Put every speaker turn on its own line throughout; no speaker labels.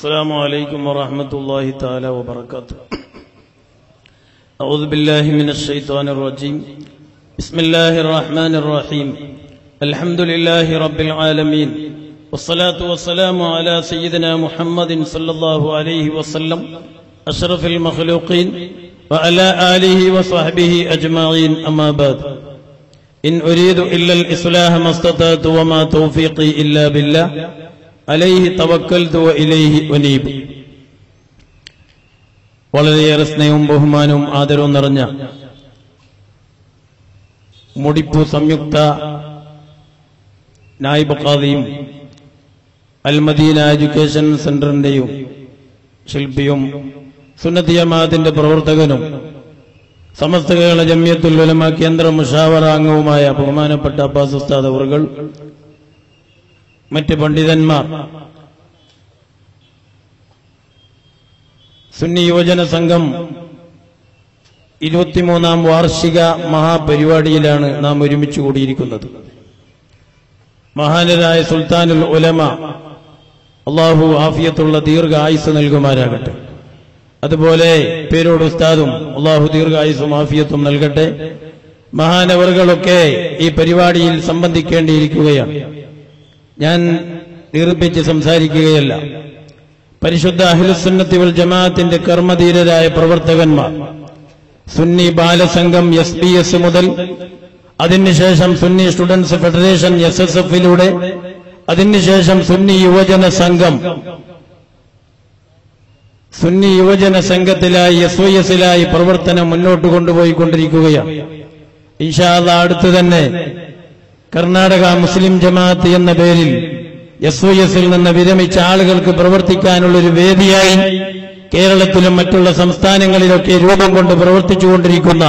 السلام عليكم ورحمة الله تعالى وبركاته أعوذ بالله من الشيطان الرجيم بسم الله الرحمن الرحيم الحمد لله رب العالمين والصلاة والسلام على سيدنا محمد صلى الله عليه وسلم أشرف المخلوقين وعلى آله وصحبه أجمعين أما بعد إن أريد إلا الإصلاح ما استطعت وما توفيقي إلا بالله عليه توكلت وإليه أنيب വളരെയേറെ സ്നേഹവും ബഹുമാനവും ആദരവും നിറഞ്ഞ മുടിപ്പു സംയുക്ത നായിബ് ഖാദിയും അൽമദീന എഡ്യൂക്കേഷൻ സെന്ററിന്റെയും ശില്പിയും സുന്നത്തി ജമാഅത്തിന്റെ പ്രവർത്തകനും സമസ്ത കേരള ജമിയത്തുൽ ഉലമ കേന്ദ്ര മുഷാവറ അംഗവുമായ ബഹുമാനപ്പെട്ട അബ്ബാസ് ഉസ്താദ് അവറുകൾ മറ്റ് പണ്ഡിതന്മാർ സുന്നി യുവജന സംഘം ഇരുപത്തിമൂന്നാം വാർഷിക മഹാപരിപാടിയിലാണ് നാം ഒരുമിച്ച് കൂടിയിരിക്കുന്നത് മഹാനരായ സുൽത്താനുൽ ഉലമ അള്ളാഹു ആഫിയത്തുള്ള ദീർഘ ആയുസ് നൽകുമാരാകട്ടെ അതുപോലെ പേരോട് ഉസ്താദും അള്ളാഹു ദീർഘായുസും ആഫിയത്തും നൽകട്ടെ മഹാനവറുകളൊക്കെ ഈ പരിപാടിയിൽ സംബന്ധിക്കേണ്ടിയിരിക്കുകയാണ് ഞാൻ ദീർഘിപ്പിച്ച് സംസാരിക്കുകയല്ല പരിശുദ്ധ അഖിലുസുന്നത്തി വൽ ജമാഅത്തിന്റെ കർമ്മധീരരായ പ്രവർത്തകന്മാർ Sunni Balasangham S B S മുതൽ അതിനുശേഷം Sunni students federation S S എഫിലൂടെ അതിനുശേഷം സുന്നി യുവജന സംഘം സുന്നി യുവജന സംഘത്തിലായി എസ് വൈ എസിലായി പ്രവർത്തനം മുന്നോട്ട് കൊണ്ടുപോയിക്കൊണ്ടിരിക്കുകയാണ് ഇൻഷാല്ല അടുത്ത് തന്നെ കർണാടക മുസ്ലിം ജമാഅത്ത് എന്ന പേരിൽ എസ് വൈ എസിൽ നിന്ന് വിരമിച്ച ആളുകൾക്ക് പ്രവർത്തിക്കാനുള്ള ഒരു വേദിയായി കേരളത്തിലും മറ്റുള്ള സംസ്ഥാനങ്ങളിലൊക്കെ രൂപം കൊണ്ട് പ്രവർത്തിച്ചുകൊണ്ടിരിക്കുന്ന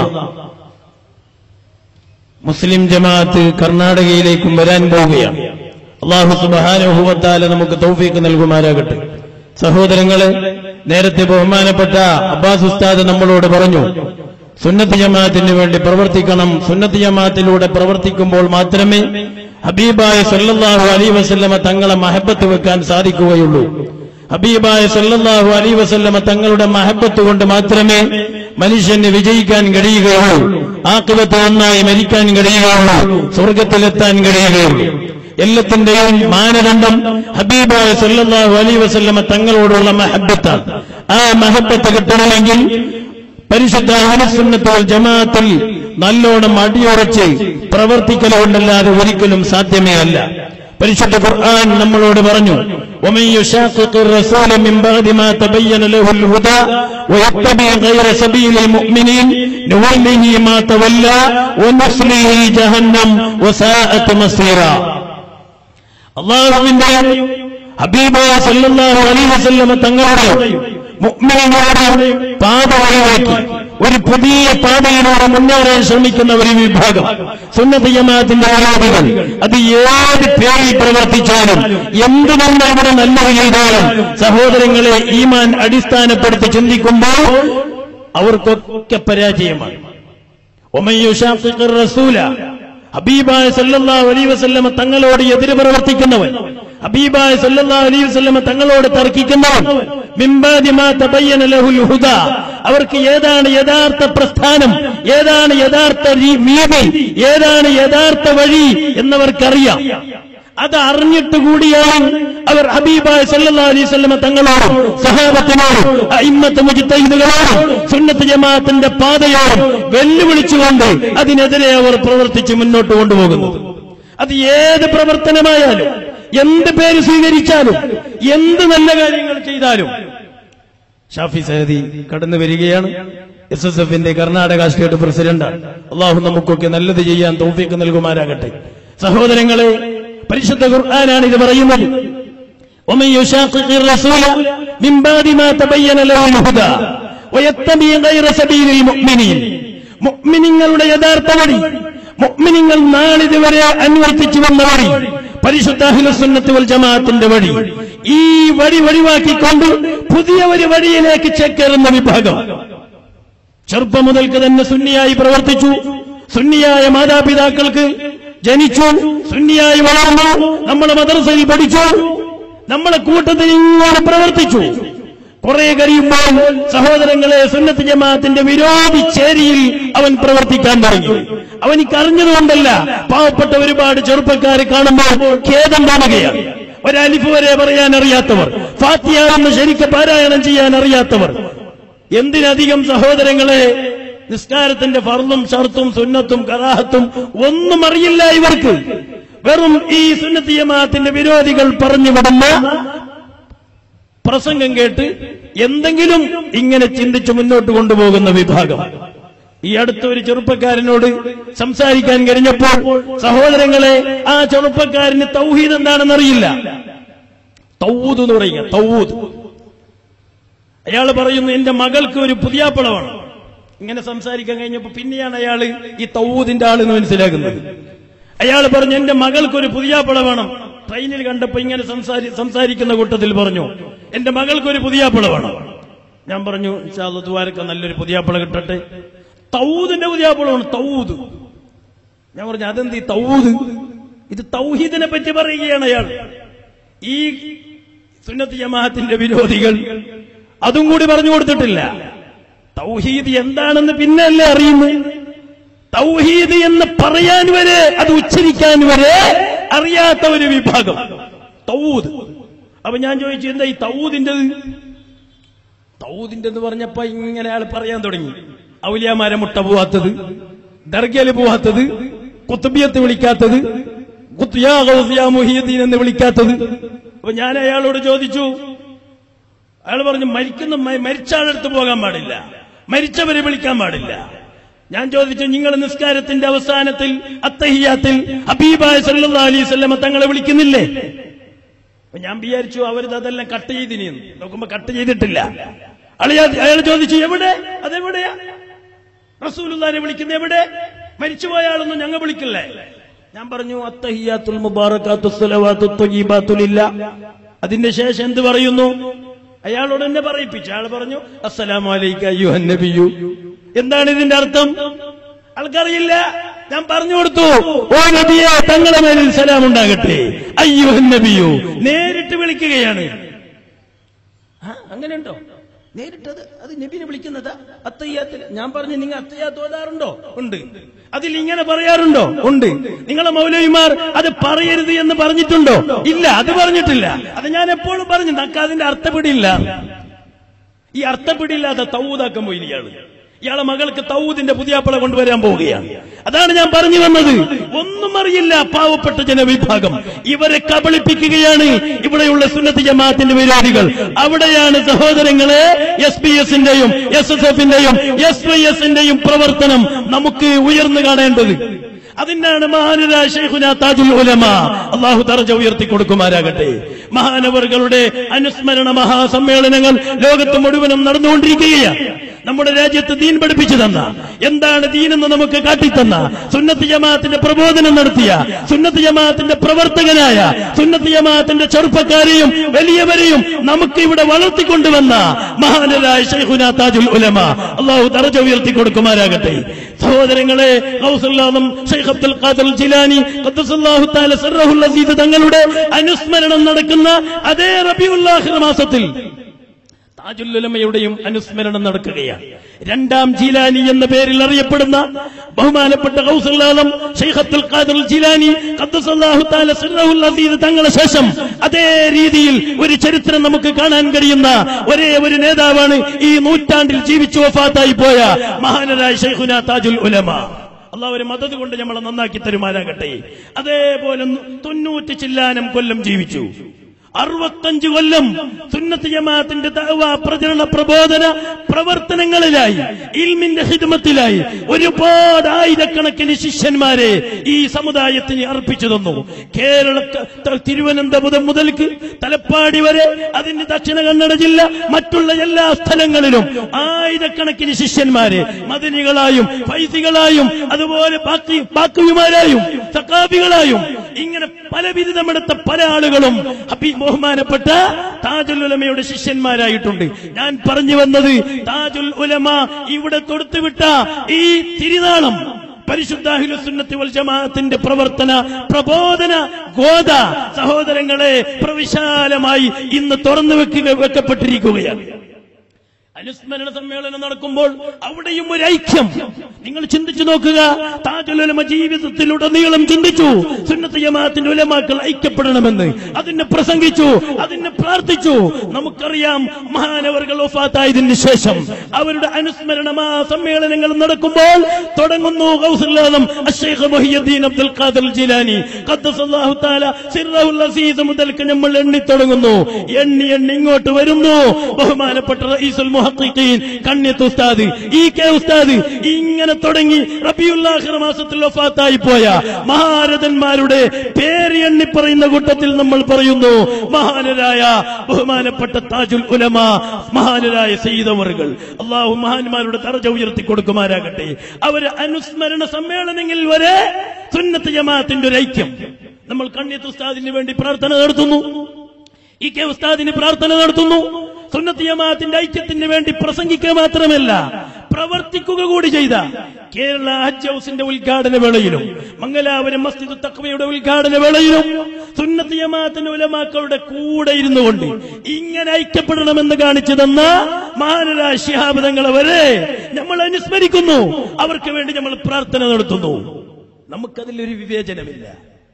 മുസ്ലിം ജമാഅത്ത് കർണാടകയിലേക്കും വരാൻ പോവുകയാണ് അള്ളാഹു സുബാനുഭവത്താല നമുക്ക് തൗഫീക്ക് നൽകുമാരാകട്ടെ സഹോദരങ്ങളെ നേരത്തെ ബഹുമാനപ്പെട്ട അബ്ബാസ് ഉസ്താദ് നമ്മളോട് പറഞ്ഞു സുന്നത്ത് ജമാഅത്തിന് വേണ്ടി പ്രവർത്തിക്കണം സുന്നത്ത് ജമാഅത്തിലൂടെ പ്രവർത്തിക്കുമ്പോൾ മാത്രമേ ഹബീബായ സല്ലല്ലാഹു അലൈ വസല്ലമ തങ്ങളെ മഹബത്ത് വെക്കാൻ സാധിക്കുകയുള്ളൂ ഹബീബായ സല്ലല്ലാഹു അലൈ വസല്ലമ തങ്ങളുടെ മഹബത്ത് കൊണ്ട് മാത്രമേ മനുഷ്യന് വിജയിക്കാൻ കഴിയുകയുള്ളൂ ആക്കിവത്ത് ഒന്നായി മരിക്കാൻ കഴിയുകയുള്ളൂ സ്വർഗത്തിലെത്താൻ കഴിയുകയുള്ളൂ എല്ലാത്തിന്റെയും മാനദണ്ഡം ഹബീബായ സല്ലല്ലാഹു അലൈ വസല്ലമ തങ്ങളോടുള്ള മഹബത്താണ് ആ മഹബത്ത് കിട്ടണമെങ്കിൽ പരിശുദ്ധ അഹനസുന്നത്തോൾ ജമാഅത്തിൽ നല്ലോണം അടിയുറച്ച് പ്രവർത്തിക്കലുകൊണ്ടല്ലാതെ ഒരിക്കലും സാധ്യമേ അല്ല പരിശുദ്ധ ഖുർആൻ നമ്മളോട് പറഞ്ഞു ومن يشاقق الرسول من بعد ما تبين له الهدى ويتبع غير سبيل المؤمنين نوله ما تولى ونصله جهنم وساءت مصيرا അള്ളാഹുവിന്റെ ഹബീബായ സല്ലല്ലാഹു അലൈഹി വസല്ലമ തങ്ങളുടെ മുഅ്മിനീങ്ങളുടെ പാത വഴിയാക്കി ഒരു പുതിയ പാതയിലൂടെ മുന്നേറാൻ ശ്രമിക്കുന്ന ഒരു വിഭാഗം സുന്നത്ത് ജമാഅത്തിന്റെ ആരാധികൾ അത് ഏത് പേരിൽ പ്രവർത്തിച്ചാലും എന്ത് നമ്മൾ ഇവിടെ നല്ലത് ചെയ്താലും സഹോദരങ്ങളെ ഈമാൻ അടിസ്ഥാനപ്പെടുത്തി ചിന്തിക്കുമ്പോൾ അവർക്കൊക്കെ പരാജയമാണ് ഒമയ്യുഷാഖിഖിർ റസൂല ഹബീബായ സല്ലല്ലാഹു അലൈഹി വസല്ലമ തങ്ങളോട് എതിര് പ്രവർത്തിക്കുന്നവൻ ഹബീബായ സല്ലല്ലാഹു അലൈഹി വസല്ലമ തങ്ങളോട് തർക്കിക്കുന്നവൻ മിമ്പാദി മാ തബയ്യന ലഹുൽ ഹുദ അവർക്ക് ഏതാണ് യഥാർത്ഥ പ്രസ്ഥാനം ഏതാണ് യഥാർത്ഥ നീതി ഏതാണ് യഥാർത്ഥ വഴി എന്നവർക്കറിയാം അത് അറിഞ്ഞിട്ട് കൂടിയാണ് അവർ ഹബീബായ സല്ലല്ലാഹു അലൈഹി വസല്ലമ തങ്ങളോടും സഹാബത്തിനോടും അയിമ്മത്ത് മുജ്തഹിദുകളോടും സുന്നത്ത് ജമാഅത്തിന്റെ പാതയോടും വെല്ലുവിളിച്ചുകൊണ്ട് അതിനെതിരെ അവർ പ്രവർത്തിച്ച് മുന്നോട്ട് കൊണ്ടുപോകുന്നത് അത് ഏത് പ്രവർത്തനമായാലും എന്ത് പേര് സ്വീകരിച്ചാലും എന്ത് നല്ല കാര്യങ്ങൾ ചെയ്താലും ഷാഫി സഹദി കടന്നു വരികയാണ് എസ് എസ് എഫിന്റെ കർണാടക സ്റ്റേറ്റ് പ്രസിഡന്റാണ് അള്ളാഹു നമുക്കൊക്കെ നല്ലത് ചെയ്യാൻ തോഫിക്ക് നൽകുമാരാകട്ടെ സഹോദരങ്ങളെ പരിശുദ്ധ ഖുർആനാണ് ഇത് പറയുന്നത് ومن يشاقق الرسول من بعد ما تبين له الهدى ويتبع غير سبيل المؤمنين മുഅ്മിനീങ്ങളുടെ യഥാർത്ഥ വഴി മുഅ്മിനീങ്ങൾ നാളിതുവരെ അന്വർത്തിച്ചു വന്ന വഴി പരിശുദ്ധ അഹ്ലുസുന്നത്ത് വൽ ജമാഅത്തിന്റെ വഴി ഈ വഴി ഒഴിവാക്കിക്കൊണ്ട് പുതിയ ഒരു വഴിയിലേക്ക് ചേക്കേറുന്ന വിഭാഗം ചെറുപ്പം മുതൽക്ക് തന്നെ സുന്നിയായി പ്രവർത്തിച്ചു സുന്നിയായ മാതാപിതാക്കൾക്ക് ജനിച്ചു സുന്നിയായി വളർന്നു നമ്മൾ മദ്രസയിൽ പഠിച്ചു നമ്മളെ കൂട്ടത്തിൽ ഇങ്ങനെ പ്രവർത്തിച്ചു കുറെ കഴിയുമ്പോൾ സഹോദരങ്ങളെ സുന്നത്ത് ജമാഅത്തിന്റെ വിരോധി ചേരിയിൽ അവൻ പ്രവർത്തിക്കാൻ തുടങ്ങി അവനിക്ക് അറിഞ്ഞതുകൊണ്ടല്ല പാവപ്പെട്ട ഒരുപാട് ചെറുപ്പക്കാരെ കാണുമ്പോൾ ഖേദം കാണുകയാണ് ഒരലിഫ് വരെ പറയാൻ അറിയാത്തവർ ഫാത്തിയാണെന്ന് ശരിക്ക് പാരായണം ചെയ്യാൻ അറിയാത്തവർ എന്തിനധികം സഹോദരങ്ങളെ നിസ്കാരത്തിന്റെ ഫർളും ഷർത്തും സുന്നത്തും കറാഹത്തും ഒന്നും അറിയില്ല ഇവർക്ക് വെറും ഈ സുന്നത്ത് ജമാഅത്തിന്റെ വിരോധികൾ പറഞ്ഞു വിടുന്ന പ്രസംഗം കേട്ട് എന്തെങ്കിലും ഇങ്ങനെ ചിന്തിച്ച് മുന്നോട്ട് കൊണ്ടുപോകുന്ന വിഭാഗം ഈ അടുത്ത ഒരു ചെറുപ്പക്കാരനോട് സംസാരിക്കാൻ കഴിഞ്ഞപ്പോൾ സഹോദരങ്ങളെ ആ ചെറുപ്പക്കാരന് തൗഹീദ് എന്താണെന്ന് അറിയില്ല തൗവൂദ് എന്ന് പറയുക തൗവൂദ് അയാൾ പറയുന്നു എന്റെ മകൾക്ക് ഒരു പുതിയാപ്പളമാണ് ഇങ്ങനെ സംസാരിക്കാൻ കഴിഞ്ഞപ്പോ പിന്നെയാണ് അയാൾ ഈ തൗവൂദിന്റെ ആളെന്ന് മനസ്സിലാക്കുന്നത് അയാൾ പറഞ്ഞു എന്റെ മകൾക്ക് ഒരു പുതിയാപ്പള വേണം ട്രെയിനിൽ കണ്ടപ്പോ ഇങ്ങനെ സംസാരി സംസാരിക്കുന്ന കൂട്ടത്തിൽ പറഞ്ഞു എന്റെ മകൾക്ക് ഒരു പുതിയാപ്പള വേണം ഞാൻ പറഞ്ഞു ദ്വാരക്ക നല്ലൊരു പുതിയാപ്പള കിട്ടട്ടെ തൗദിന്റെ പുതിയാപ്പളമാണ് തൗദ് ഞാൻ പറഞ്ഞു അതെന്ത് ഈ തൗദ് ഇത് തൗഹീദിനെ പറ്റി പറയുകയാണ് അയാൾ ഈ സുന്നത്ത് ജമാഅത്തിന്റെ വിരോധികൾ അതും കൂടി പറഞ്ഞു കൊടുത്തിട്ടില്ല തൗഹീദ് എന്താണെന്ന് പിന്നല്ലേ അറിയുന്നു തൗഹീദ് എന്ന് പറയാൻ വരെ അത് ഉച്ചരിക്കാൻ വരെ അറിയാത്ത ഒരു വിഭാഗം തൗദ് അപ്പൊ ഞാൻ ചോദിച്ചു എന്താ ഈ തൗദിന്റെ തൗദിന്റെ എന്ന് പറഞ്ഞപ്പോ ഇങ്ങനെ അയാൾ പറയാൻ തുടങ്ങി ഔലിയാമാരെ മുട്ട പോവാത്തത് ദർഗയിൽ പോവാത്തത് കുത്തുബിയത്ത് വിളിക്കാത്തത് കുത്ത് യാ ഗൗസ് യാ മുഹിയുദ്ദീൻ എന്ന് വിളിക്കാത്തത് അപ്പൊ ഞാൻ അയാളോട് ചോദിച്ചു അയാൾ പറഞ്ഞു മരിക്കുന്ന മ- മരിച്ച ആളെടുത്ത് പോകാൻ പാടില്ല മരിച്ചവരെ വിളിക്കാൻ പാടില്ല ഞാൻ ചോദിച്ചു നിങ്ങൾ നിസ്കാരത്തിന്റെ അവസാനത്തിൽ അത്തഹിയാത്തിൽ ഹബീബായ സല്ലല്ലാഹു അലൈഹി വസല്ലമ തങ്ങളെ വിളിക്കുന്നില്ലേ അപ്പൊ ഞാൻ വിചാരിച്ചു അവരിത് അതെല്ലാം കട്ട് ചെയ്തിനി നോക്കുമ്പോ കട്ട് ചെയ്തിട്ടില്ല അയാൾ അയാൾ ചോദിച്ചു എവിടെ അതെവിടെയാ റസൂലുള്ളാനെ വിളിക്കുന്ന എവിടെ മരിച്ചുപോയ ആളൊന്നും ഞങ്ങൾ വിളിക്കില്ലേ ഞാൻ പറഞ്ഞു അത്തഹിയാത്തുൽ മുബാറക്കാത്തു സ്വലവാത്തു ത്വയ്യിബാത്തുലില്ല അതിന്റെ ശേഷം എന്ത് പറയുന്നു അയാളോട് എന്നെ പറയിപ്പിച്ചു അയാൾ പറഞ്ഞു അസ്സലാമു അലൈക അയ്യുഹൻ നബിയു എന്താണ് ഇതിന്റെ അർത്ഥം ആൾക്കറിയില്ല ഞാൻ പറഞ്ഞു കൊടുത്തു ഓ നബിയെ തങ്ങളെ മേലിൽ സലാം ഉണ്ടാകട്ടെ അയ്യുഹൻ നബിയു നേരിട്ട് വിളിക്കുകയാണ് ആ, അങ്ങനെയുണ്ടോ നേരിട്ടത് അത് നബിനെ വിളിക്കുന്നതാ അത്തയ്യാത്തിൽ ഞാൻ പറഞ്ഞു നിങ്ങൾ അത്തയ്യാത്ത് ഓതാറുണ്ടോ ഉണ്ട് അതിൽ ഇങ്ങനെ പറയാറുണ്ടോ ഉണ്ട് നിങ്ങളെ മൗലവിമാർ അത് പറയരുത് എന്ന് പറഞ്ഞിട്ടുണ്ടോ ഇല്ല അത് പറഞ്ഞിട്ടില്ല അത് ഞാൻ എപ്പോഴും പറഞ്ഞു നമുക്ക് അതിന്റെ അർത്ഥപിടിയില്ല ഈ അർത്ഥപിടിയില്ലാത്ത തൗതാക്കാൻ പോയി ഇയാള് ഇയാളെ മകൾക്ക് തൗദിന്റെ പുതിയാപ്പള കൊണ്ടുവരാൻ പോവുകയാണ് അതാണ് ഞാൻ പറഞ്ഞു വന്നത് ഒന്നും അറിയില്ല പാവപ്പെട്ട ജനവിഭാഗം ഇവരെ കബളിപ്പിക്കുകയാണ് ഇവിടെയുള്ള സുന്നത്ത് ജമാഅത്തിന്റെ വിരോധികൾ അവിടെയാണ് സഹോദരങ്ങളെ എസ് പി എസിന്റെയും എസ് എസ് എഫിന്റെയും എസ് വൈ എസിന്റെയും പ്രവർത്തനം നമുക്ക് ഉയർന്നു കാണേണ്ടത് അതിനാണ് മഹാനരായ ഷെയ്ഖുന താജുൽ ഉലമ അള്ളാഹു ദർജ ഉയർത്തി കൊടുക്കുമാരാകട്ടെ മഹാനവറുകളുടെ അനുസ്മരണ മഹാസമ്മേളനങ്ങൾ ലോകത്ത് മുഴുവനും നടന്നുകൊണ്ടിരിക്കുകയാണ് നമ്മുടെ രാജ്യത്ത് ദീൻ പഠിപ്പിച്ചു തന്ന എന്താണ് ദീനെന്ന് നമുക്ക് കാട്ടിത്തന്ന സുന്നത്ത് ജമാഅത്തിന്റെ പ്രബോധനം നടത്തിയ സുന്നത്ത് ജമാഅത്തിന്റെ പ്രവർത്തകനായ സുന്നത്ത് ജമാഅത്തിന്റെ ചെറുപ്പക്കാരെയും വലിയവരെയും നമുക്ക് ഇവിടെ വളർത്തിക്കൊണ്ടുവന്ന മഹാനരായ ഷെയ്ഖുന താജുൽ ഉലമ അള്ളാഹു ദർജ ഉയർത്തി കൊടുക്കുമാരാകട്ടെ സഹോദരങ്ങളെ ഗൗസുല്ലാദം ഷെയ്ഖ് അബ്ദുൽ ഖാദർ ജിലാനി ഖദ്ദസല്ലാഹു തആല സിർറഹുൽ അസീസ് തങ്ങളുടെ അനുസ്മരണം നടക്കുന്ന അതേ റബിയുല്ലാഹിർ മാസത്തിൽ താജുല്ലുലമയുടെയും അനുസ്മരണം നടക്കുകയാണ് രണ്ടാം ജീലാനി എന്ന പേരിൽ അറിയപ്പെടുന്ന ബഹുമാനപ്പെട്ട ഗൗസുല്ലാദം ഷെയ്ഖ് അബ്ദുൽ ഖാദർ ജിലാനി ഖദ്ദസല്ലാഹു തആല സിർറഹുൽ അസീസ് തങ്ങളെ ശേഷം അതേ രീതിയിൽ ഒരു ചരിത്രം നമുക്ക് കാണാൻ കഴിയുന്ന ഒരേ ഒരു നേതാവാണ് ഈ നൂറ്റാണ്ടിൽ ജീവിച്ചു വഫാത്തായി പോയ മഹാനരായ ഷെയ്ഖുന താജുൽ ഉലമ അള്ളാഹ് ഒരു മദത് കൊണ്ട് നമ്മളെ നന്നാക്കി തരുമാരാകട്ടെ അതേപോലെ തൊണ്ണൂറ്റി ചില്ലാനം കൊല്ലം ജീവിച്ചു അറുപത്തഞ്ച് കൊല്ലം സുന്നത്ത് ജമാഅത്തിന്റെ ദഅവ പ്രചരണ പ്രബോധന പ്രവർത്തനങ്ങളിലായി ഇൽമിന്റെ ഹിദ്മത്തിലായി ഒരുപാട് ആയിരക്കണക്കിന് ശിഷ്യന്മാരെ ഈ സമുദായത്തിന് അർപ്പിച്ചു തന്നു കേരള ത- തിരുവനന്തപുരം മുതൽക്ക് തലപ്പാടി വരെ അതിന്റെ ദക്ഷിണ കന്നഡ ജില്ല മറ്റുള്ള എല്ലാ സ്ഥലങ്ങളിലും ആയിരക്കണക്കിന് ശിഷ്യന്മാരെ മദനികളായും ഫൈസികളായും അതുപോലെ ബാക്കി ബാക്കിയുമാരായും സക്കാബികളായും ഇങ്ങനെ പല ബിരുദമെടുത്ത പല ആളുകളും ഹബീ ബഹുമാനപ്പെട്ട താജുൽ ഉലമയുടെ ശിഷ്യന്മാരായിട്ടുണ്ട് ഞാൻ പറഞ്ഞു വന്നത് താജുൽ ഉലമ ഇവിടെ തൊടുത്തുവിട്ട ഈ തിരുനാളം പരിശുദ്ധാഹിലു സുന്നത്തി വൽ ജമാഅത്തിന്റെ പ്രവർത്തന പ്രബോധന ഗോത സഹോദരങ്ങളെ പ്രവിശാലമായി ഇന്ന് തുറന്നു വെക്കുക വെക്കപ്പെട്ടിരിക്കുകയാണ് അനുസ്മരണ സമ്മേളനം നടക്കുമ്പോൾ അവിടെയും ഒരു ഐക്യം നിങ്ങൾ ചിന്തിച്ചു നോക്കുക താജുലമ ജീവിതത്തിലുടനീളം ചിന്തിച്ചു സുന്നത്ത് ജമാഅത്തിന്റെ ഉലമാക്കൾ ഐക്യപ്പെടണമെന്ന് അതിനെ പ്രസംഗിച്ചു അതിനെ പ്രാർത്ഥിച്ചു നമുക്കറിയാം മഹാനവറുകൾ ഒഫാത്തായതിന് ശേഷം അവരുടെ അനുസ്മരണമാ സമ്മേളനങ്ങൾ നടക്കുമ്പോൾ തുടങ്ങുന്നു ഗൗസുല്ലാദം അഷേഖ് മൊഹിയുദ്ദീൻ അബ്ദുൽ ഖാദർ ജിലാനി ഖദ്ദസല്ലാഹു തആല സിർറഹുൽ അസീസ് മുതൽക്ക് നമ്മൾ എണ്ണി തുടങ്ങുന്നു എണ്ണി എണ്ണി ഇങ്ങോട്ട് വരുന്നു ബഹുമാനപ്പെട്ട റഈസുൽ മുഹഖിഖീൻ കണ്യത്ത് ഉസ്താദ് ഈ കെ ഉസ്താദ് ഇങ്ങനെ തുടങ്ങി റബിയുല്ലാഹിർ മാസത്തിൽ വഫാത്തായി പോയ മഹാരഥന്മാരുടെ പേര് എണ്ണി പറയുന്ന കൂട്ടത്തിൽ നമ്മൾ പറയുന്നു മഹാനരായ ബഹുമാനപ്പെട്ട താജുൽ ഉലമ മഹാനരായ സയ്യിദവറുകൾ അള്ളാഹു മഹാന്മാരുടെ തറജ ഉയർത്തി കൊടുക്കുമാരാകട്ടെ അവര് അനുസ്മരണ സമ്മേളനങ്ങളിൽ വരെ സുന്നത്ത് ജമാഅത്തിന്റെ ഒരു ഐക്യം നമ്മൾ കണ്യത്ത് ഉസ്താദിന് വേണ്ടി പ്രാർത്ഥന നടത്തുന്നു ഈ കെ ഉസ്താദിന് പ്രാർത്ഥന നടത്തുന്നു സുന്നത്ത് ജമാഅത്തിന്റെ ഐക്യത്തിന് വേണ്ടി പ്രസംഗിക്കുക മാത്രമല്ല പ്രവർത്തിക്കുക കൂടി ചെയ്ത കേരള ഹജ്ജ് ഹൗസിന്റെ ഉദ്ഘാടന വേളയിലും മംഗലാപുരം മസ്ജിദ് തക്വയുടെ ഉദ്ഘാടന വേളയിലും സുന്നത്ത് ജമാഅത്തിന്റെ ഉലമാക്കളുടെ കൂടെ ഇരുന്നു കൊണ്ട് ഇങ്ങനെ ഐക്യപ്പെടണമെന്ന് കാണിച്ചു തന്ന മഹാനരായ ശിഹാബ് തങ്ങളെ വരെ നമ്മൾ അനുസ്മരിക്കുന്നു അവർക്ക് വേണ്ടി നമ്മൾ പ്രാർത്ഥന നടത്തുന്നു നമുക്കതിലൊരു വിവേചനമില്ല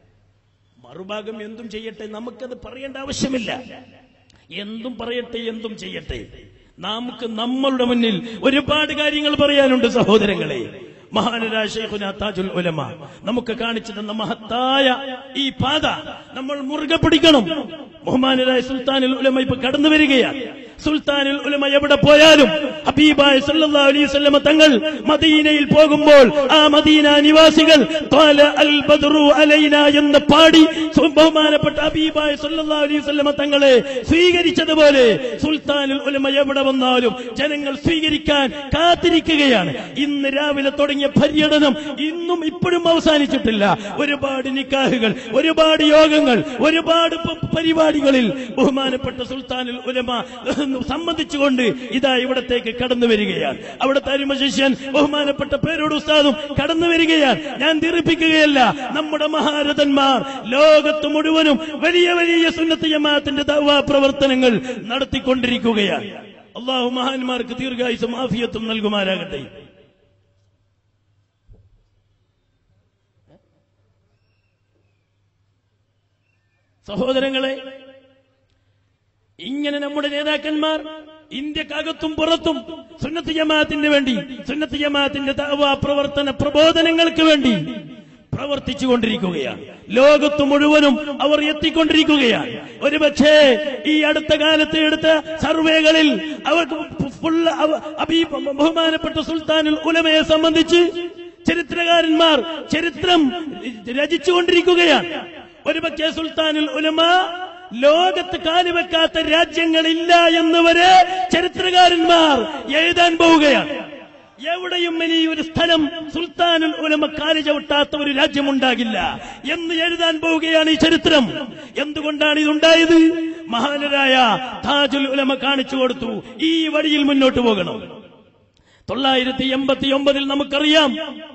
മറുഭാഗം എന്തും ചെയ്യട്ടെ നമുക്കത് പറയേണ്ട ആവശ്യമില്ല എന്തും പറയട്ടെ എന്തും ചെയ്യട്ടെ നമുക്ക് നമ്മളുടെ മുന്നിൽ ഒരുപാട് കാര്യങ്ങൾ പറയാനുണ്ട് സഹോദരങ്ങളെ മഹാനരായ ശൈഖുന താജുൽ ഉലമ നമുക്ക് കാണിച്ചു തന്ന മഹത്തായ ഈ പാത നമ്മൾ മുറുകെ പിടിക്കണം ബഹുമാനരായ സുൽത്താനുൽ ഉലമ ഇപ്പൊ കടന്നു വരികയാണ് സുൽത്താനുൽ ഉലമ എവിടെ പോയാലും ഹബീബായ സല്ലല്ലാഹു അലൈഹി വസല്ലമ തങ്ങൾ മദീനയിൽ പോകുമ്പോൾ ആ മദീന നിവാസികൾ ത്വാല അൽ ബദ്റു അലൈന എന്ന് പാടി സു- ബഹുമാനപ്പെട്ട ഹബീബായ സല്ലല്ലാഹു അലൈഹി വസല്ലമ തങ്ങളെ സ്വീകരിച്ചതുപോലെ സുൽത്താനുൽ ഉലമ എവിടെ വന്നാലും ജനങ്ങൾ സ്വീകരിക്കാൻ കാത്തിരിക്കുകയാണ് ഇന്ന് രാവിലെ തുടങ്ങിയ പര്യടനം ഇന്നും ഇപ്പോഴും അവസാനിച്ചിട്ടില്ല ഒരുപാട് നിക്കാഹുകൾ ഒരുപാട് യോഗങ്ങൾ ഒരുപാട് പ- പരിപാടികളിൽ ബഹുമാനപ്പെട്ട സുൽത്താനുൽ ഉലമ സംബന്ധിച്ചുകൊണ്ട് ഇതാ ഇവിടത്തേക്ക് കടന്നു വരികയാണ് അവിടുത്തെ അരുമശിഷ്യൻ ബഹുമാനപ്പെട്ട പേരോട് ഉസ്താദും കടന്നു വരികയാണ് ഞാൻ ദീർഘിപ്പിക്കുകയല്ല നമ്മുടെ മഹാരഥന്മാർ ലോകത്ത് മുഴുവനും വലിയ വലിയ സുന്നത്ത് ജമാഅത്തിന്റെ ദവാ പ്രവർത്തനങ്ങൾ നടത്തിക്കൊണ്ടിരിക്കുകയാണ് അള്ളാഹു മഹാന്മാർക്ക് ദീർഘായുസും ആഫിയത്തും നൽകുമാരാകട്ടെ സഹോദരങ്ങളെ ഇങ്ങനെ നമ്മുടെ നേതാക്കന്മാർ ഇന്ത്യക്കകത്തും പുറത്തും സുന്നത്ത് ജമാഅത്തിന് വേണ്ടി സുന്നത്ത് ജമാഅത്തിന്റെ ദഅവാ പ്രവർത്തന പ്രബോധനങ്ങൾക്ക് വേണ്ടി പ്രവർത്തിച്ചു കൊണ്ടിരിക്കുകയാണ് ലോകത്ത് മുഴുവനും അവർ എത്തിക്കൊണ്ടിരിക്കുകയാണ് ഒരുപക്ഷേ ഈ അടുത്ത കാലത്ത് എടുത്ത സർവേകളിൽ അവർക്ക് ഫുൾ അബീ ബഹുമാനപ്പെട്ട സുൽത്താനുൽ ഉലമയെ സംബന്ധിച്ച് ചരിത്രകാരന്മാർ ചരിത്രം രചിച്ചുകൊണ്ടിരിക്കുകയാണ് ഒരുപക്ഷേ സുൽത്താനുൽ ഉലമ ലോകത്ത് കാലുവെക്കാത്ത രാജ്യങ്ങളില്ല എന്ന് വരെ ചരിത്രകാരന്മാർ എഴുതാൻ പോവുകയാണ് എവിടെയും ഇനി ഒരു സ്ഥലം സുൽത്താനുൽ ഉലമ കാല് ചവിട്ടാത്ത ഒരു രാജ്യമുണ്ടാകില്ല എന്ന് എഴുതാൻ പോവുകയാണ് ഈ ചരിത്രം എന്തുകൊണ്ടാണ് ഇതുണ്ടായത് മഹാനരായ താജുൽ ഉലമ കാണിച്ചു കൊടുത്തു ഈ വഴിയിൽ മുന്നോട്ട് പോകണം തൊള്ളായിരത്തി എൺപത്തി ഒമ്പതിൽ നമുക്കറിയാം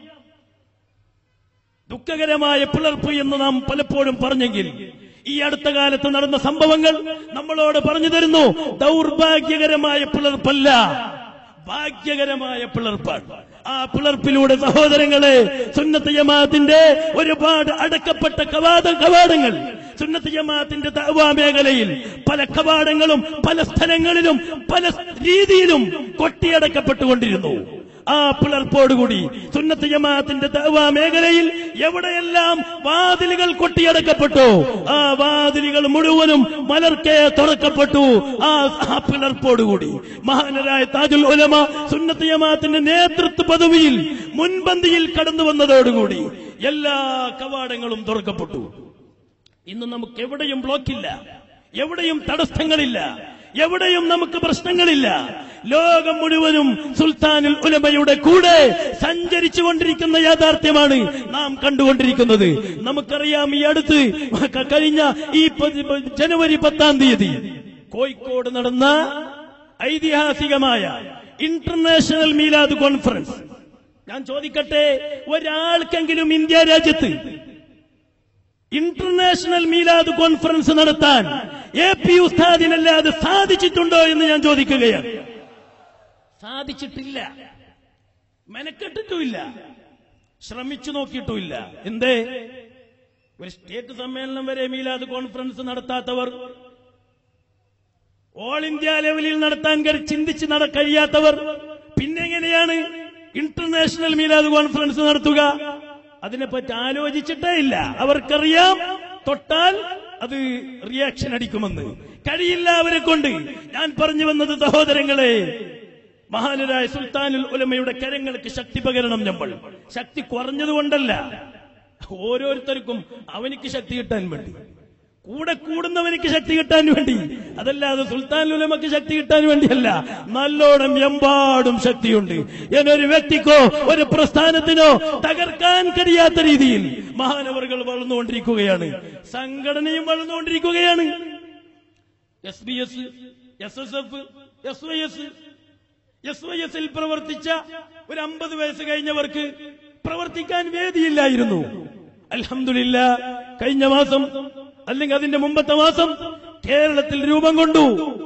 ദുഃഖകരമായ പിളർപ്പ് എന്ന് നാം പലപ്പോഴും പറഞ്ഞെങ്കിൽ ഈ അടുത്ത കാലത്ത് നടന്ന സംഭവങ്ങൾ നമ്മളോട് പറഞ്ഞു തരുന്നു ദൗർഭാഗ്യകരമായ പിളർപ്പല്ല ഭാഗ്യകരമായ പിളർപ്പാണ് ആ പിളർപ്പിലൂടെ സഹോദരങ്ങളെ സുന്നത്ത് ജമാഅത്തിന്റെ ഒരുപാട് അടക്കപ്പെട്ട കവാട കവാടങ്ങൾ സുന്നത്ത് ജമാഅത്തിന്റെ ദഅവാ മേഖലയിൽ പല കവാടങ്ങളും പല സ്ഥലങ്ങളിലും പല രീതിയിലും കൊട്ടിയടക്കപ്പെട്ടുകൊണ്ടിരുന്നു ആ പിളർപ്പോടുകൂടി സുന്നത്ത് ജമാഅത്തിന്റെ ദഅവാ മേഖലയിൽ എവിടെയെല്ലാം വാതിലുകൾ കൊട്ടിയടക്കപ്പെട്ടു ആ വാതിലുകൾ മുഴുവനും മലർക്കെ തുറക്കപ്പെട്ടു ആ ആ പിളർപ്പോടുകൂടി മഹാനരായ താജുൽ ഉലമ സുന്നത്ത് ജമാഅത്തിന്റെ നേതൃത്വ പദവിയിൽ മുൻപന്തിയിൽ കടന്നു വന്നതോടുകൂടി എല്ലാ കവാടങ്ങളും തുറക്കപ്പെട്ടു ഇന്ന് നമുക്ക് എവിടെയും ബ്ലോക്കില്ല എവിടെയും തടസ്സങ്ങളില്ല എവിടെയും നമുക്ക് പ്രശ്നങ്ങളില്ല ലോകം മുഴുവനും സുൽത്താനുൽ ഉലമയുടെ കൂടെ സഞ്ചരിച്ചു കൊണ്ടിരിക്കുന്ന യാഥാർത്ഥ്യമാണ് നാം കണ്ടുകൊണ്ടിരിക്കുന്നത് നമുക്കറിയാം ഈ അടുത്ത് ക- കഴിഞ്ഞ ഈ പതി- ജനുവരി പത്താം തീയതി കോഴിക്കോട് നടന്ന ഐതിഹാസികമായ ഇന്റർനാഷണൽ മീലാദ് കോൺഫറൻസ് ഞാൻ ചോദിക്കട്ടെ ഒരാൾക്കെങ്കിലും ഇന്ത്യ രാജ്യത്ത് ഇന്റർനാഷണൽ മീലാദ് കോൺഫറൻസ് നടത്താൻ എ പി ഉസ്താദിനല്ലാതെ സാധിച്ചിട്ടുണ്ടോ എന്ന് ഞാൻ ചോദിക്കുകയാണ് സാധിച്ചിട്ടില്ല മെനക്കെട്ടിട്ടുമില്ല ശ്രമിച്ചു നോക്കിയിട്ടുമില്ല എന്തേ ഒരു സ്റ്റേറ്റ് സമ്മേളനം വരെ മീലാദ് കോൺഫറൻസ് നടത്താത്തവർ ഓൾ ഇന്ത്യ ലെവലിൽ നടത്താൻ കഴി- ചിന്തിച്ച് നട കഴിയാത്തവർ പിന്നെ എങ്ങനെയാണ് ഇന്റർനാഷണൽ മീലാദ് കോൺഫറൻസ് നടത്തുക അതിനെപ്പറ്റി ആലോചിച്ചിട്ടേ ഇല്ല അവർക്കറിയാം തൊട്ടാൽ അത് റിയാക്ഷൻ അടിക്കുമെന്ന് കഴിയില്ല അവരെ കൊണ്ട് ഞാൻ പറഞ്ഞു വന്നത് സഹോദരങ്ങളെ മഹാനരായ സുൽത്താനുൽ ഉലമയുടെ കരങ്ങൾക്ക് ശക്തി പകരണം നമ്മൾ ശക്തി കുറഞ്ഞതുകൊണ്ടല്ല ഓരോരുത്തർക്കും അവനിക്ക് ശക്തി കിട്ടാൻ വേണ്ടി കൂടെ കൂടുന്നവനിക്ക് ശക്തി കിട്ടാൻ വേണ്ടി അതല്ലാതെ സുൽത്താൻ ഉലമക്ക് ശക്തി കിട്ടാൻ വേണ്ടിയല്ല നല്ലോണം എമ്പാടും ശക്തിയുണ്ട് എന്നൊരു വ്യക്തിക്കോ ഒരു പ്രസ്ഥാനത്തിനോ തകർക്കാൻ കഴിയാത്ത രീതിയിൽ മഹാനവറുകൾ വളർന്നുകൊണ്ടിരിക്കുകയാണ് സംഘടനയും വളർന്നുകൊണ്ടിരിക്കുകയാണ് S B S S S F S Y S S Y എസിൽ പ്രവർത്തിച്ച ഒരു അമ്പത് വയസ്സ് കഴിഞ്ഞവർക്ക് പ്രവർത്തിക്കാൻ വേദിയില്ലായിരുന്നു അൽഹംദുലില്ല കഴിഞ്ഞ മാസം അല്ലെങ്കിൽ അതിന്റെ മുമ്പത്തെ മാസം കേരളത്തിൽ രൂപം കൊണ്ടു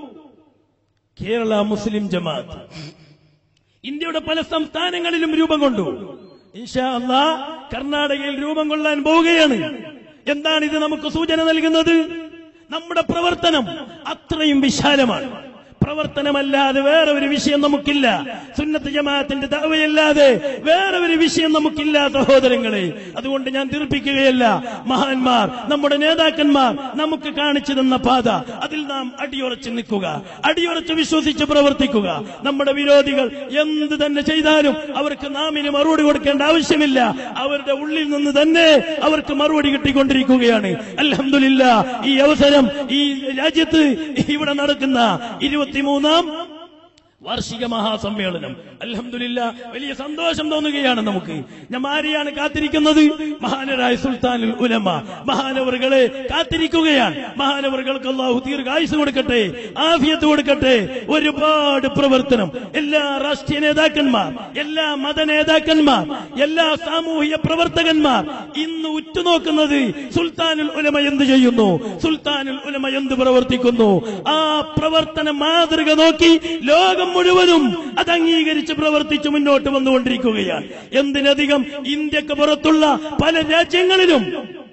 കേരള മുസ്ലിം ജമാഅത്ത് ഇന്ത്യയുടെ പല സംസ്ഥാനങ്ങളിലും രൂപം കൊണ്ടു ഇൻഷാ അള്ളാ കർണാടകയിൽ രൂപം കൊള്ളാൻ പോവുകയാണ് എന്താണ് ഇത് നമുക്ക് സൂചന നൽകുന്നത് നമ്മുടെ പ്രവർത്തനം അത്രയും വിശാലമാണ് പ്രവർത്തനമല്ലാതെ വേറെ ഒരു വിഷയം നമുക്കില്ല സുന്നത്ത് ജമാഅത്തിന്റെ ദഅവയല്ലാതെ വേറെ ഒരു വിഷയം നമുക്കില്ല സഹോദരങ്ങളെ അതുകൊണ്ട് ഞാൻ തീർപ്പിക്കുകയല്ല മഹാന്മാർ നമ്മുടെ നേതാക്കന്മാർ നമുക്ക് കാണിച്ചു തന്ന പാത അതിൽ നാം അടിയുറച്ച് നിൽക്കുക അടിയുറച്ച് വിശ്വസിച്ച് പ്രവർത്തിക്കുക നമ്മുടെ വിരോധികൾ എന്ത് തന്നെ ചെയ്താലും അവർക്ക് നാം ഇനി മറുപടി കൊടുക്കേണ്ട ആവശ്യമില്ല അവരുടെ ഉള്ളിൽ നിന്ന് തന്നെ അവർക്ക് മറുപടി കിട്ടിക്കൊണ്ടിരിക്കുകയാണ് അൽഹംദുലില്ല ഈ അവസരം ഈ രാജ്യത്ത് ഇവിടെ നടക്കുന്ന ഇരുപത്തിമൂന്നാം വാർഷിക മഹാസമ്മേളനം അൽഹംദുലില്ല വലിയ സന്തോഷം തോന്നുകയാണ് നമുക്ക് ഞാൻ ആരെയാണ് കാത്തിരിക്കുന്നത് മഹാനരായ സുൽത്താനുൽ ഉലമ മഹാനവറുകളെ കാത്തിരിക്കുകയാണ് മഹാനവറുകൾക്ക് അള്ളാഹു ദീർഘായുസ് കൊടുക്കട്ടെ ആഫിയത്ത് കൊടുക്കട്ടെ ഒരുപാട് പ്രവർത്തനം എല്ലാ രാഷ്ട്രീയ നേതാക്കന്മാർ എല്ലാ മത നേതാക്കന്മാർ എല്ലാ സാമൂഹിക പ്രവർത്തകന്മാർ ഇന്ന് ഉറ്റുനോക്കുന്നത് സുൽത്താനുൽ ഉലമ എന്ത് ചെയ്യുന്നു സുൽത്താനുൽ ഉലമ എന്ത് പ്രവർത്തിക്കുന്നു ആ പ്രവർത്തന മാതൃക നോക്കി ലോകം മുഴുവനും അത് അംഗീകരിച്ച് പ്രവർത്തിച്ച് മുന്നോട്ട് വന്നുകൊണ്ടിരിക്കുകയാണ് എന്തിനധികം ഇന്ത്യക്ക് പുറത്തുള്ള പല രാജ്യങ്ങളിലും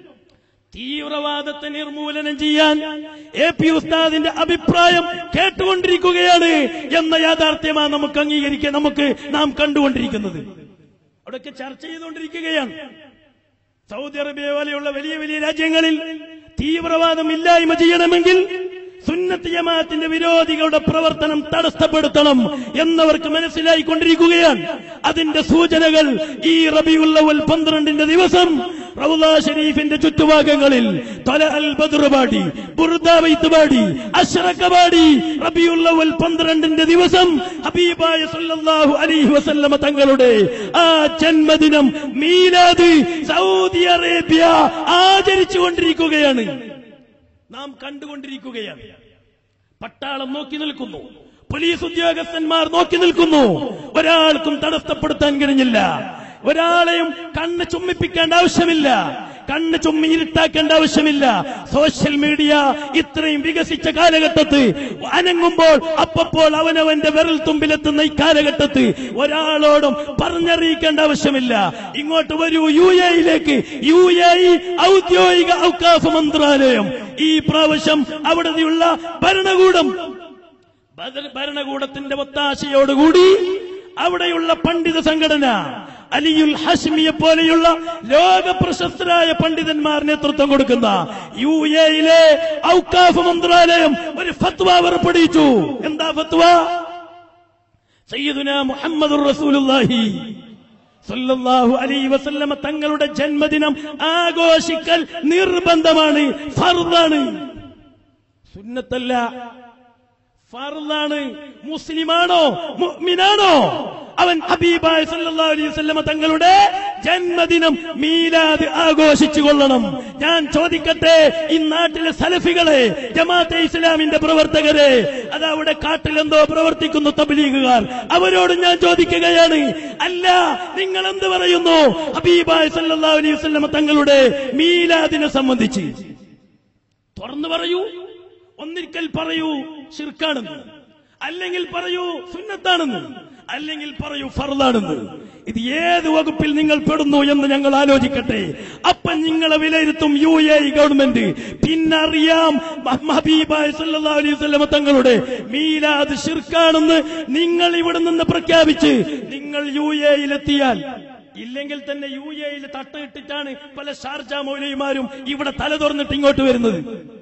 തീവ്രവാദത്തെ നിർമൂലനം ചെയ്യാൻ എ പി ഉസ്താദിന്റെ അഭിപ്രായം കേട്ടുകൊണ്ടിരിക്കുകയാണ് എന്ന യാഥാർത്ഥ്യമാണ് നമുക്ക് അംഗീകരിക്കാൻ നമുക്ക് നാം കണ്ടുകൊണ്ടിരിക്കുന്നത് അവിടെയൊക്കെ ചർച്ച ചെയ്തുകൊണ്ടിരിക്കുകയാണ് സൗദി അറേബ്യ പോലെയുള്ള വലിയ വലിയ രാജ്യങ്ങളിൽ തീവ്രവാദം ഇല്ലായ്മ ചെയ്യണമെങ്കിൽ സുന്നത്ത് ജമാഅത്തിന്റെ വിരോധികളുടെ പ്രവർത്തനം തടസ്സപ്പെടുത്തണം എന്നവർക്ക് മനസ്സിലായിക്കൊണ്ടിരിക്കുകയാണ് അതിന്റെ സൂചനകൾ ഈ റബിയുള്ളവൽ പന്ത്രണ്ടിന്റെ ദിവസം റൗദ ഷരീഫിന്റെ ചുറ്റുഭാഗങ്ങളിൽ തൊല അൽ ബദർ പാടി ബുർദാവൈത്ത് പാടി അഷ്റഖ പാടി റബിയുള്ളവൽ പന്ത്രണ്ടിന്റെ ദിവസം ഹബീബായ സല്ലല്ലാഹു അലൈഹി വസല്ലമ തങ്ങളുടെ ആ ജന്മദിനം മീലാദ് സൗദി അറേബ്യ ആചരിച്ചുകൊണ്ടിരിക്കുകയാണ് നാം കണ്ടുകൊണ്ടിരിക്കുകയാണ് പട്ടാളം നോക്കി നിൽക്കുന്നു പോലീസ് ഉദ്യോഗസ്ഥന്മാർ നോക്കി നിൽക്കുന്നു ഒരാൾക്കും തടസ്സപ്പെടുത്താൻ കഴിഞ്ഞില്ല ഒരാളെയും കണ്ണ് ചുമ്മിപ്പിക്കേണ്ട ആവശ്യമില്ല കണ്ണ് ചുമ്മി ഇരുട്ടാക്കേണ്ട ആവശ്യമില്ല സോഷ്യൽ മീഡിയ ഇത്രയും വികസിച്ച കാലഘട്ടത്ത് അനങ്ങുമ്പോൾ അപ്പപ്പോൾ അവനവന്റെ വിരൽ തുമ്പിലെത്തുന്ന ഈ കാലഘട്ടത്ത് ഒരാളോടും പറഞ്ഞറിയിക്കേണ്ട ആവശ്യമില്ല ഇങ്ങോട്ട് വരൂ യു എയിലേക്ക് യു എ ഇ ഔദ്യോഗിക ഔക്കാഫ് മന്ത്രാലയം ഈ പ്രാവശ്യം അവിടെയുള്ള ഭരണകൂടം ഭര- ഭരണകൂടത്തിന്റെ ഒത്താശയോടുകൂടി അവിടെയുള്ള പണ്ഡിത സംഘടന അലിയുൽ ഹഷ്മിയെ പോലെയുള്ള ലോക പ്രശസ്തരായ പണ്ഡിതന്മാർ നേതൃത്വം കൊടുക്കുന്ന യു എയിലെ ഔക്കാഫ് മന്ത്രാലയം ഒരു ഫത്വ പുറപ്പെടുവിച്ചു എന്താ ഫത്വ സയ്യിദുന മുഹമ്മദ് റസൂലുള്ളാഹി സല്ലല്ലാഹു അലൈഹി വസല്ലമ തങ്ങളുടെ ജന്മദിനം ആഘോഷിക്കൽ നിർബന്ധമാണ് ഫർദാണ് സുന്നത്തല്ല ഫർദാണ് മുസ്ലിമാണോ മുഅ്മിനാണോ അവൻ ഹബീബായ സല്ലല്ലാഹു അലൈഹി വസല്ലമ തങ്ങളുടെ ജന്മദിനം മീലാദ് ആഘോഷിച്ചു കൊള്ളണം ഞാൻ ചോദിക്കട്ടെ ഈ നാട്ടിലെ സലഫികളെ ജമാഅത്തെ ഇസ്ലാമിന്റെ പ്രവർത്തകരെ അത് അവിടെ കാട്ടിലെന്തോ പ്രവർത്തിക്കുന്നു തബ്ലീഗുകാർ അവരോട് ഞാൻ ചോദിക്കുകയാണ് അല്ല നിങ്ങൾ എന്ത് പറയുന്നു ഹബീബായ് സല്ലല്ലാഹു അലൈഹി വസല്ലം തങ്ങളുടെ മീലാദിനെ സംബന്ധിച്ച് തുറന്നു പറയൂ ഒന്നിരിക്കൽ പറയൂ ഷിർക്കാണെന്ന് അല്ലെങ്കിൽ പറയൂ സുന്നത്താണെന്ന് അല്ലെങ്കിൽ പറയൂ ഫർദാണെന്ന് ഇത് ഏത് വകുപ്പിൽ നിങ്ങൾ പെടുന്നു എന്ന് ഞങ്ങൾ ആലോചിക്കട്ടെ അപ്പൊ നിങ്ങളെ വിലയിരുത്തും യു എ ഗവൺമെന്റ് പിന്നറിയാം ഹബീബായ് സല്ലല്ലാഹു അലൈഹി വസല്ലം തങ്ങളുടെ മീലാദ് ഷിർക്കാണെന്ന് നിങ്ങൾ ഇവിടെ നിന്ന് പ്രഖ്യാപിച്ച് നിങ്ങൾ യു എയിലെത്തിയാൽ ഇല്ലെങ്കിൽ തന്നെ യു എയിൽ തട്ടയിട്ടിട്ടാണ് പല ഷാർജ മൗലവിമാരും ഇവിടെ തല തുറന്നിട്ട് ഇങ്ങോട്ട് വരുന്നത്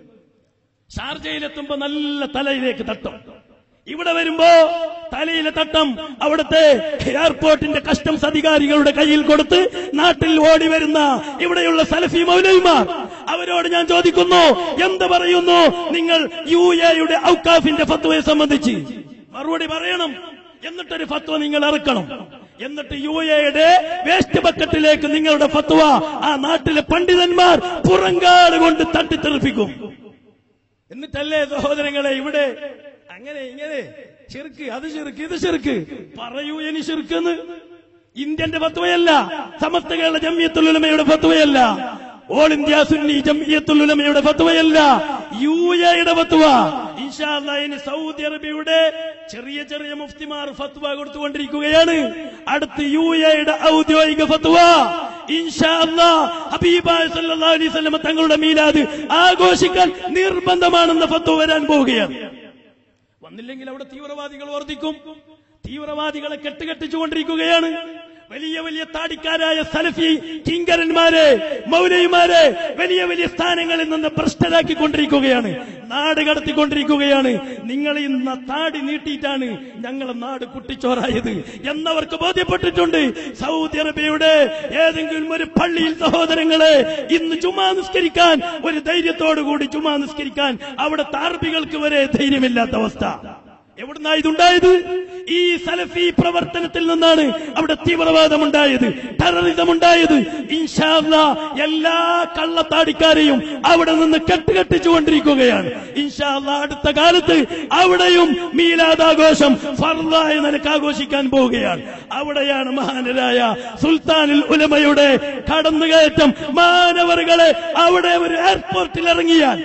ഷാർജയിലെത്തുമ്പോ നല്ല തലയിലേക്ക് തട്ടും ഇവിടെ വരുമ്പോ തലയിലെ തട്ടം അവിടുത്തെ എയർപോർട്ടിന്റെ കസ്റ്റംസ് അധികാരികളുടെ കയ്യിൽ കൊടുത്ത് നാട്ടിൽ ഓടി വരുന്ന ഇവിടെയുള്ള സലഫി മൗലവിമാർ അവരോട് ഞാൻ ചോദിക്കുന്നു എന്ത് പറയുന്നു നിങ്ങൾ യു എയുടെ ഔക്കാഫിന്റെ ഫത്വയെ സംബന്ധിച്ച് മറുപടി പറയണം എന്നിട്ടൊരു ഫത്വ നിങ്ങൾ ഇറക്കണം എന്നിട്ട് യു എയുടെ വേസ്റ്റ് ബക്കറ്റിലേക്ക് നിങ്ങളുടെ ഫത്വ ആ നാട്ടിലെ പണ്ഡിതന്മാർ പുറങ്കാട് കൊണ്ട് തട്ടിത്തെറിപ്പിക്കും എന്നിട്ടല്ലേ സഹോദരങ്ങളെ ഇവിടെ അങ്ങനെ ഇങ്ങനെ ചെറുക്ക് അത് ചെറുക്ക് ഇത് ചെറുക്ക് പറയൂ ഇനി ചെറുക്കെന്ന് ഇന്ത്യന്റെ ഫത്വയല്ല സമസ്ത കേരള ജമ്മിയത്തുലുലമയുടെ ഫത്വയല്ല ഓൾ ഇന്ത്യ സുന്നി ജമ്മിയത്തുലുലമയുടെ ഫത്വയല്ല യു എയുടെ ഫത്വ ഇൻഷാ അല്ലാ ഇനി സൗദി അറേബ്യയുടെ ചെറിയ ചെറിയ മുഫ്തിമാർ ഫത്വ കൊടുത്തുകൊണ്ടിരിക്കുകയാണ് അടുത്ത് യു എയുടെ ഔദ്യോഗിക ഫത്വ ഇൻഷാ അല്ലാ ഹബീബായ സല്ലല്ലാഹു അലൈഹി വസല്ലം തങ്ങളുടെ മീലാദ് ആഘോഷിക്കാൻ നിർബന്ധമാണെന്ന ഫത്വ വരാൻ പോവുകയാണ് വന്നില്ലെങ്കിൽ അവിടെ തീവ്രവാദികൾ വർദ്ധിക്കും തീവ്രവാദികളെ കെട്ടുകെട്ടിച്ചുകൊണ്ടിരിക്കുകയാണ് വലിയ വലിയ താടിക്കാരായ സലഫി കിങ്കരന്മാരെ മൗലവിമാരെ വലിയ വലിയ സ്ഥാനങ്ങളിൽ നിന്ന് ഭ്രഷ്ടരാക്കിക്കൊണ്ടിരിക്കുകയാണ് നാട് കടത്തിക്കൊണ്ടിരിക്കുകയാണ് നിങ്ങൾ ഈ ന- താടി നീട്ടിയിട്ടാണ് ഞങ്ങളെ നാട് കുട്ടിച്ചോറായത് എന്നവർക്ക് ബോധ്യപ്പെട്ടിട്ടുണ്ട് സൗദി അറേബ്യയുടെ ഏതെങ്കിലും ഒരു പള്ളിയിൽ സഹോദരങ്ങളെ ഇന്ന് ചുമ്മാ നിസ്കരിക്കാൻ ഒരു ധൈര്യത്തോടു കൂടി ചുമ്മാ നിസ്കരിക്കാൻ അവിടെ താർബികൾക്ക് വരെ ധൈര്യമില്ലാത്ത അവസ്ഥ എവിടുന്നാ ഇതുണ്ടായത് ഈ സലഫി പ്രവർത്തനത്തിൽ നിന്നാണ് അവിടെ തീവ്രവാദം ഉണ്ടായത് ടെററിസം ഉണ്ടായത് ഇൻഷാ അല്ലാ എല്ലാ കള്ളത്താടിക്കാരെയും അവിടെ നിന്ന് കെട്ടുകെട്ടിച്ചുകൊണ്ടിരിക്കുകയാണ് ഇൻഷാ അല്ലാ അടുത്ത കാലത്ത് അവിടെയും മീലാദാഘോഷം ഫർദായ നിലക്ക് ആഘോഷിക്കാൻ പോവുകയാണ് അവിടെയാണ് മഹാനരായ സുൽത്താനുൽ ഉലമയുടെ കടന്നുകയറ്റം മാനവറുകളെ അവിടെ ഒരു എയർപോർട്ടിൽ ഇറങ്ങിയാൽ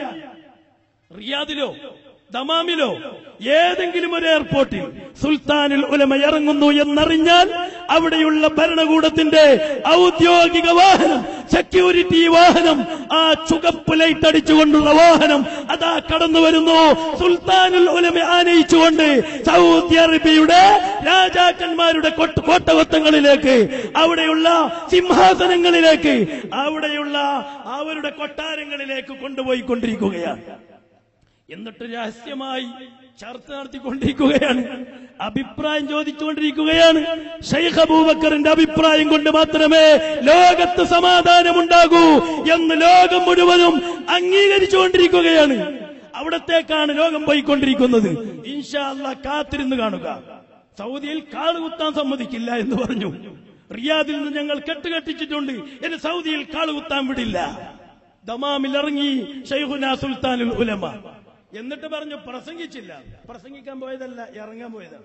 റിയാദിലോ ദമാമിലോ ഏതെങ്കിലും ഒരു എയർപോർട്ടിൽ സുൽത്താനുൽ ഉലമ ഇറങ്ങുന്നു എന്നറിഞ്ഞാൽ അവിടെയുള്ള ഭരണകൂടത്തിന്റെ ഔദ്യോഗിക വാഹനം സെക്യൂരിറ്റി വാഹനം ആ ചുകപ്പ് ലൈറ്റ് അടിച്ചുകൊണ്ടുള്ള വാഹനം അതാ കടന്നു വരുന്നു സുൽത്താനുൽ ഉലമ ആനയിച്ചുകൊണ്ട് സൗദി അറേബ്യയുടെ രാജാക്കന്മാരുടെ കൊട്ട് കോട്ടകൊത്തങ്ങളിലേക്ക് അവിടെയുള്ള സിംഹാസനങ്ങളിലേക്ക് അവിടെയുള്ള അവരുടെ കൊട്ടാരങ്ങളിലേക്ക് കൊണ്ടുപോയിക്കൊണ്ടിരിക്കുകയാണ് എന്നിട്ട് രഹസ്യമായി ചർച്ച നടത്തിക്കൊണ്ടിരിക്കുകയാണ് അഭിപ്രായം ചോദിച്ചുകൊണ്ടിരിക്കുകയാണ് ഷെയ്ഖ് അബൂബക്കറിന്റെ അഭിപ്രായം കൊണ്ട് മാത്രമേ ലോകത്ത് സമാധാനമുണ്ടാകൂ എന്ന് ലോകം മുഴുവനും അംഗീകരിച്ചുകൊണ്ടിരിക്കുകയാണ് അവിടത്തേക്കാണ് ലോകം പോയിക്കൊണ്ടിരിക്കുന്നത് ഇൻഷാ അല്ലാ കാത്തിരുന്ന് കാണുക സൗദിയിൽ കാളുകുത്താൻ സമ്മതിക്കില്ല എന്ന് പറഞ്ഞു റിയാദിൽ നിന്ന് ഞങ്ങൾ കെട്ടുകെട്ടിച്ചിട്ടുണ്ട് എന്നെ സൗദിയിൽ കാളുകുത്താൻ വിടില്ല ദമാമിൽ ഇറങ്ങി ഷെയ്ഖുന സുൽത്താനുൽ ഉലമ എന്നിട്ട് പറഞ്ഞു പ്രസംഗിച്ചില്ല പ്രസംഗിക്കാൻ പോയതല്ല ഇറങ്ങാൻ പോയതാണ്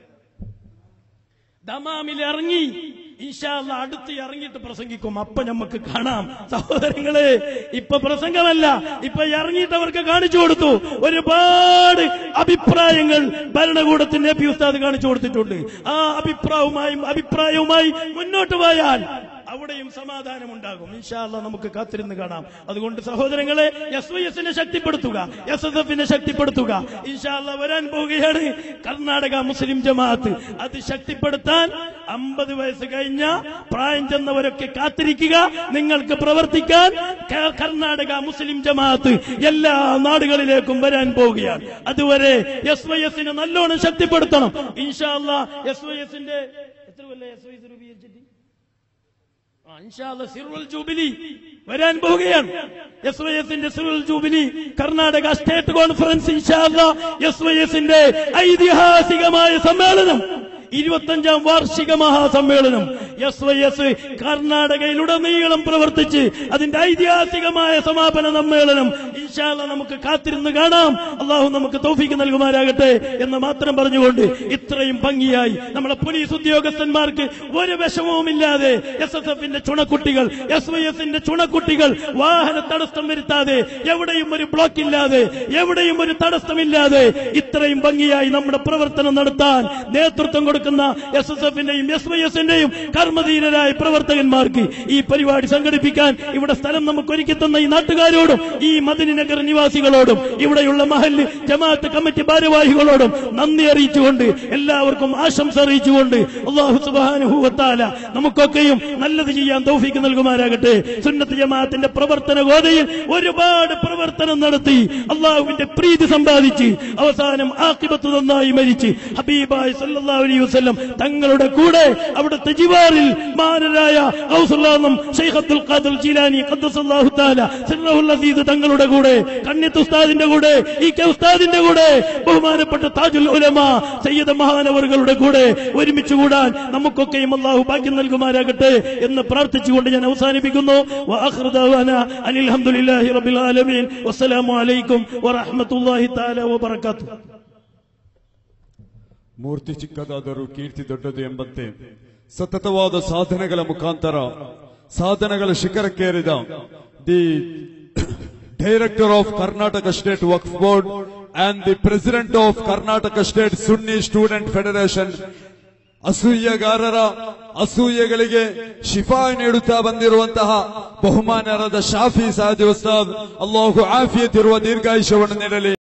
ദമാമിൽ ഇറങ്ങി ഇൻഷാല്ല അടുത്ത് ഇറങ്ങിയിട്ട് പ്രസംഗിക്കും അപ്പൊ നമുക്ക് കാണാം സഹോദരങ്ങളെ ഇപ്പൊ പ്രസംഗമല്ല ഇപ്പൊ ഇറങ്ങിയിട്ട് അവർക്ക് കാണിച്ചു കൊടുത്തു ഒരുപാട് അഭിപ്രായങ്ങൾ ഭരണകൂടത്തിന്റെ എ പി ഉസ്താദ് കാണിച്ചു കൊടുത്തിട്ടുണ്ട് ആ അഭിപ്രായവുമായും അഭിപ്രായവുമായി മുന്നോട്ട് പോയാൽ അവിടെയും സമാധാനം ഉണ്ടാകും ഇൻഷാല്ല നമുക്ക് കാത്തിരുന്ന് കാണാം അതുകൊണ്ട് സഹോദരങ്ങളെ എസ് വൈ എസിനെ ശക്തിപ്പെടുത്തുക എസ് എസ് എഫിനെ ശക്തിപ്പെടുത്തുക ഇൻഷാല്ല വരാൻ പോവുകയാണ് കർണാടക മുസ്ലിം ജമാഅത്ത് അത് ശക്തിപ്പെടുത്താൻ അമ്പത് വയസ്സ് കഴിഞ്ഞ പ്രായം ചെന്നവരൊക്കെ കാത്തിരിക്കുക നിങ്ങൾക്ക് പ്രവർത്തിക്കാൻ ക- കർണാടക മുസ്ലിം ജമാഅത്ത് എല്ലാ നാടുകളിലേക്കും വരാൻ പോവുകയാണ് അതുവരെ എസ് വൈ എസിനെ നല്ലോണം ശക്തിപ്പെടുത്തണം ഇൻഷാല്ല എസ് വൈ എസിന്റെ എത്ര കൊല്ലം എസ് വൈ എസ് രൂപീകരിച്ചിട്ട് ആ, ഇൻഷാ അല്ലാ സിറുൽ ജൂബിലി വരാൻ പോവുകയാണ് എസ് വൈ എസിന്റെ സിറുൽ ജൂബിലി കർണാടക സ്റ്റേറ്റ് കോൺഫറൻസ് ഇൻഷാ അല്ലാ എസ് വൈ എസിന്റെ ഐതിഹാസികമായ സമ്മേളനം ഇരുപത്തഞ്ചാം വാർഷിക മഹാസമ്മേളനം എസ് വൈ എസ് കർണാടകയിലുടനീളം പ്രവർത്തിച്ച് അതിന്റെ ഐതിഹാസികമായ സമാപന സമ്മേളനം ഇൻഷാല്ല നമുക്ക് കാത്തിരുന്ന് കാണാം അള്ളാഹു നമുക്ക് തൗഫീക്ക് നൽകുമാരാകട്ടെ എന്ന് മാത്രം പറഞ്ഞുകൊണ്ട് ഇത്രയും ഭംഗിയായി നമ്മുടെ പോലീസ് ഉദ്യോഗസ്ഥന്മാർക്ക് ഒരു വിഷമവുമില്ലാതെ എസ് എസ് എഫിന്റെ ചുണക്കുട്ടികൾ എസ് വൈ എസിന്റെ ചുണക്കുട്ടികൾ വാഹന തടസ്സം വരുത്താതെ എവിടെയും ഒരു ബ്ലോക്ക് ഇല്ലാതെ എവിടെയും ഒരു തടസ്സമില്ലാതെ ഇത്രയും ഭംഗിയായി നമ്മുടെ പ്രവർത്തനം നടത്താൻ നേതൃത്വം കൊടുക്കുന്ന എസ് എസ് എഫിന്റെയും എസ് വൈ എസിന്റെയും കർമ്മധീരരായ പ്രവർത്തകന്മാർക്ക് ഈ പരിപാടി സംഘടിപ്പിക്കാൻ ഇവിടെ സ്ഥലം നമുക്ക് ഒരുക്കി തന്ന ഈ നാട്ടുകാരോടും ഈ മദനി നഗർ നിവാസികളോടും ഇവിടെയുള്ള മഹല്ല് ജമാഅത്ത് കമ്മിറ്റി ഭാരവാഹികളോടും നന്ദി അറിയിച്ചുകൊണ്ട് എല്ലാവർക്കും ആശംസ അറിയിച്ചുകൊണ്ട് അള്ളാഹു സുബാനുഭൂവത്താല നമുക്കൊക്കെയും നല്ലത് ചെയ്യാൻ തൗഫീക്ക് നൽകുമാരാകട്ടെ സുന്നത്ത് ജമാഅത്തിന്റെ പ്രവർത്തന ഗോതയിൽ ഒരുപാട് പ്രവർത്തനം നടത്തി അള്ളാഹുവിന്റെ പ്രീതി സമ്പാദിച്ച് അവസാനം ആക്കിബത്ത് നന്നായി മരിച്ച് ഹബീബായ് സല്ലല്ലാഹു അലൈഹി വസല്ലം തങ്ങളുടെ കൂടെ അവിടുത്തെ ജിവാറിൽ മാനരായ ഔസുല്ലാന്നും ഷെയ്ഖ് അബ്ദുൽ ഖാദിർ ജീലാനി ഖദ്ദസല്ലാഹു തആല സിർറഹുൽ അസീസ് തങ്ങളുടെ കൂടെ കണ്ണിത്ത് ഉസ്താദിന്റെ കൂടെ ഈ കെ ഉസ്താദിന്റെ കൂടെ ബഹുമാനപ്പെട്ട താജുൽ ഉലമ സയ്യിദ് മഹാനവറുകളുടെ കൂടെ ഒരുമിച്ച് കൂടാൻ നമുക്കൊക്കെയും അള്ളാഹു ഭാഗ്യം നൽകുമാരാകട്ടെ എന്ന് പ്രാർത്ഥിച്ചുകൊണ്ട് ഞാൻ അവസാനിപ്പിക്കുന്നു വആഖിറു ദഅവാന അനിൽ ഹംദുലില്ലാഹി റബ്ബിൽ ആലമീൻ വസ്സലാമു അലൈക്കും വറഹ്മത്തുള്ളാഹി തആല വബറകാതുഹു
ಮೂರ್ತಿ ಚಿಕ್ಕದಾದರೂ ಕೀರ್ತಿ ದೊಡ್ಡದು ಎಂಬಂತೆ ಸತತವಾದ ಸಾಧನೆಗಳ ಮುಖಾಂತರ ಸಾಧನೆಗಳ ಶಿಖರಕ್ಕೇರಿದ the director of Karnataka state ವಕ್ಫ್ board and the president of Karnataka state Sunni student federation ಅಸೂಯೆಗಾರರ ಅಸೂಯೆಗಳಿಗೆ ಶಿಫಾ ನೀಡುತ್ತಾ ಬಂದಿರುವಂತಹ ಬಹುಮಾನ್ಯರಾದ ಶಾಫಿ ಸಾದಿ ಉಸ್ತಾದ್ ಅಲ್ಲಾಹು ಆಫಿಯತ್ ಇರುವ ದೀರ್ಘಾಯುಷ್ಯವನ್ನು ನೀಡಲಿ